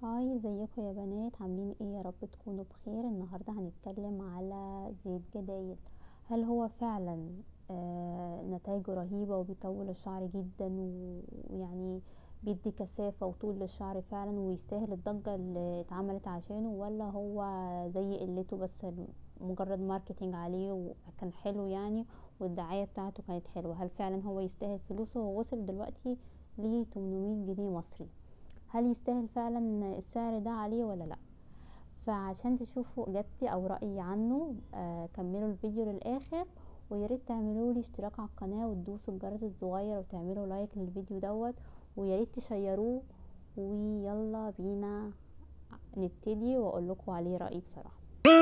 هاي ازيكم يا بنات عاملين ايه يا رب تكونوا بخير النهارده هنتكلم على زيت جدايل هل هو فعلا آه نتائجه رهيبه وبيطول الشعر جدا ويعني بيدي كثافه وطول للشعر فعلا ويستاهل الضجه اللي اتعملت عشانه ولا هو زي قلته بس مجرد ماركتينج عليه وكان حلو يعني والدعايه بتاعته كانت حلوه هل فعلا هو يستاهل فلوسه هو وصل دلوقتي ل 800 جنيه مصري هل يستاهل فعلا السعر ده عليه ولا لا فعشان تشوفوا اجابتي او رايي عنه آه كملوا الفيديو للاخر وياريت تعملوا لي اشتراك على القناه وتدوسوا الجرس الصغير وتعملوا لايك للفيديو دوت وياريت تشيروه ويلا بينا نبتدي واقول لكم عليه رايي بصراحه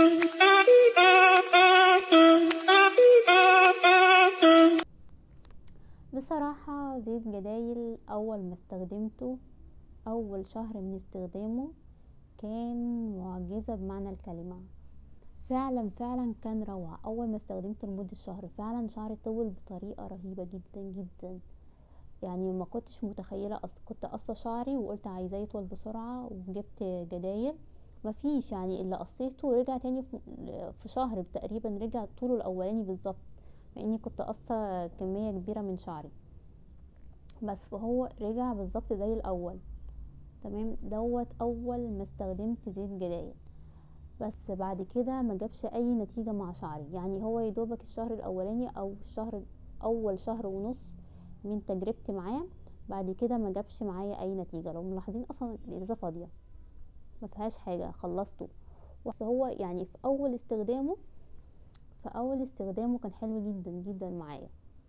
بصراحة زيت جدايل أول ما استخدمته أول شهر من استخدامه كان معجزة بمعنى الكلمة فعلا فعلا كان روعة أول ما استخدمته لمدة شهر فعلا شعري طول بطريقة رهيبة جدا جدا يعني ما كنتش متخيلة أص... كنت قصة شعري وقلت عايزاه يطول بسرعة وجبت جدايل مفيش يعني اللي قصيته رجع تاني في شهر تقريبا رجع طوله الأولاني بالظبط مع اني كنت قصة كمية كبيرة من شعري بس فهو رجع بالظبط زي الأول تمام دوت اول ما استخدمت زيت جدايل بس بعد كده ما جابش اي نتيجة مع شعري يعني هو يدوبك الشهر الاولاني او الشهر اول شهر ونص من تجربتي معاه بعد كده ما جابش معايا اي نتيجة لو ملاحظين اصلا الازازة فاضية ما فيهاش حاجة خلصته بس هو يعني في اول استخدامه في اول استخدامه كان حلو جدا جدا معايا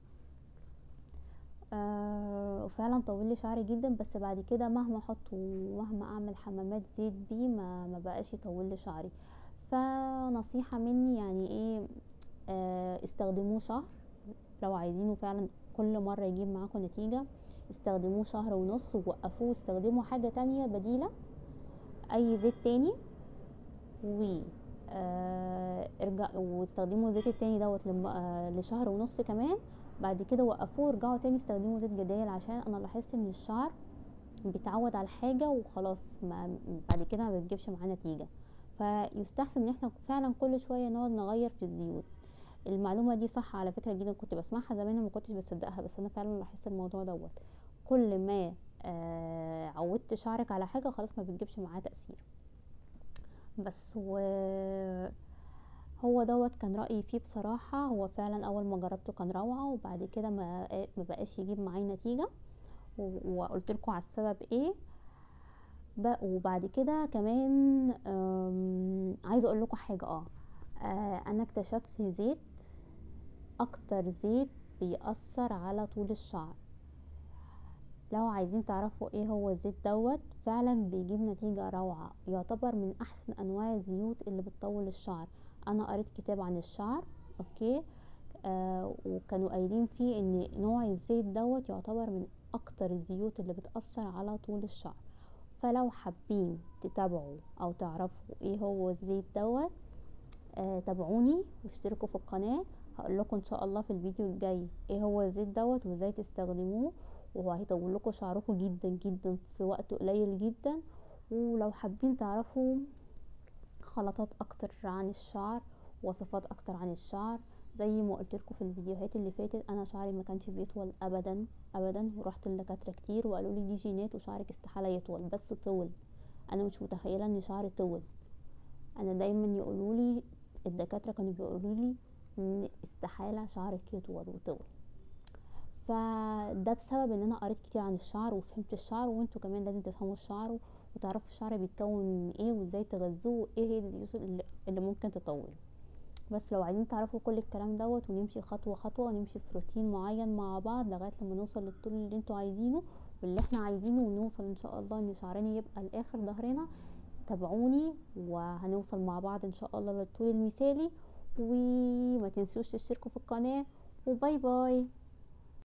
آه وفعلا طول لي شعري جدا بس بعد كده مهما احط ومهما اعمل حمامات زيت بيه ما, ما بقاش يطول لي شعري فنصيحة مني يعني ايه آه استخدموه شهر لو عايزينه فعلا كل مرة يجيب معاكم نتيجة استخدموه شهر ونص ووقفوه واستخدموا حاجة تانية بديلة اي زيت تاني و آه ارجع واستخدموا الزيت التاني دوت آه لشهر ونص كمان بعد كده وقفوه ورجعوا تاني استخدموا زيت جدايل عشان انا لاحظت ان الشعر بيتعود على الحاجه وخلاص ما بعد كده ما بتجيبش معاه نتيجه فيستحسن ان احنا فعلا كل شويه نقعد نغير في الزيوت المعلومه دي صح على فكره جدا كنت بسمعها زمان وما كنتش بصدقها بس انا فعلا لاحظت الموضوع دوت كل ما آه عودت شعرك على حاجه خلاص ما بتجيبش معاه تاثير بس و هو دوت كان رايي فيه بصراحه هو فعلا اول ما جربته كان روعه وبعد كده ما ما بقاش يجيب معايا نتيجه وقلت لكم على السبب ايه وبعد كده كمان عايزه اقول لكم حاجه اه انا اكتشفت زيت اكتر زيت بيأثر على طول الشعر لو عايزين تعرفوا ايه هو الزيت دوت فعلا بيجيب نتيجة روعة يعتبر من احسن انواع الزيوت اللي بتطول الشعر انا قريت كتاب عن الشعر اوكي آه وكانوا قايلين فيه ان نوع الزيت دوت يعتبر من اكتر الزيوت اللي بتأثر على طول الشعر فلو حابين تتابعوا او تعرفوا ايه هو الزيت دوت آه تابعوني واشتركوا في القناة هقول لكم ان شاء الله في الفيديو الجاي ايه هو الزيت دوت وازاي تستخدموه وهو هيطول لكم شعركم جدا جدا في وقت قليل جدا ولو حابين تعرفوا خلطات اكتر عن الشعر وصفات اكتر عن الشعر زي ما قلت لكم في الفيديوهات اللي فاتت انا شعري ما كانش بيطول ابدا ابدا ورحت لدكاتره كتير وقالوا لي دي جينات وشعرك استحاله يطول بس طول انا مش متخيله ان شعري طول انا دايما يقولوا لي الدكاتره كانوا بيقولوا لي ان استحاله شعرك يطول وطول فده بسبب ان انا قريت كتير عن الشعر وفهمت الشعر وانتوا كمان لازم تفهموا الشعر وتعرفوا الشعر بيتكون من ايه وازاي تغذوه وايه هي الزيوت اللي ممكن تطول بس لو عايزين تعرفوا كل الكلام دوت ونمشي خطوه خطوه ونمشي في روتين معين مع بعض لغايه لما نوصل للطول اللي انتوا عايزينه واللي احنا عايزينه ونوصل ان شاء الله ان شعرنا يبقى لاخر ظهرنا تابعوني وهنوصل مع بعض ان شاء الله للطول المثالي وما تنسوش تشتركوا في القناه وباي باي